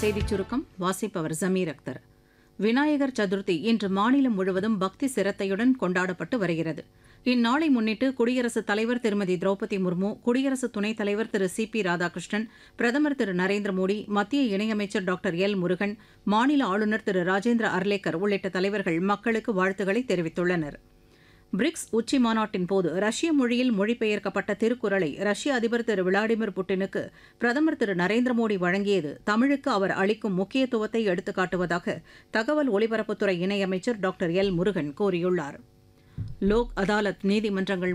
செய்திச் சுருக்கம் வாசிப்பவர் ஜமீர் அக்தர் விநாயகர் சதுர்த்தி இன்று மாநிலம் முழுவதும் பக்தி சிரத்தையுடன் கொண்டாடப்பட்டு வருகிறது இந்நாளை முன்னிட்டு குடியரசுத் தலைவர் திருமதி திரௌபதி முர்மு குடியரசு துணைத் தலைவர் திரு சி பி ராதாகிருஷ்ணன் பிரதமர் திரு நரேந்திர மோடி மத்திய இணையமைச்சர் டாக்டர் எல் முருகன் மாநில ஆளுநர் திரு ராஜேந்திர அர்லேக்கர் உள்ளிட்ட தலைவர்கள் மக்களுக்கு வாழ்த்துக்களை தெரிவித்துள்ளனா் பிரிக்ஸ் உச்சி மாநாட்டின் போது ரஷ்ய மொழியில் மொழிபெயர்க்கப்பட்ட திருக்குறளை ரஷ்ய அதிபர் திரு விளாடிமிர் புட்டினுக்கு பிரதமர் திரு நரேந்திர மோடி வழங்கியது தமிழுக்கு அவர் அளிக்கும் முக்கியத்துவத்தை எடுத்துக்காட்டுவதாக தகவல் ஒலிபரப்புத்துறை இணையமைச்சர் டாக்டர் எல் முருகன் கூறியுள்ளார் லோக் அதாலத் நீதிமன்றங்கள்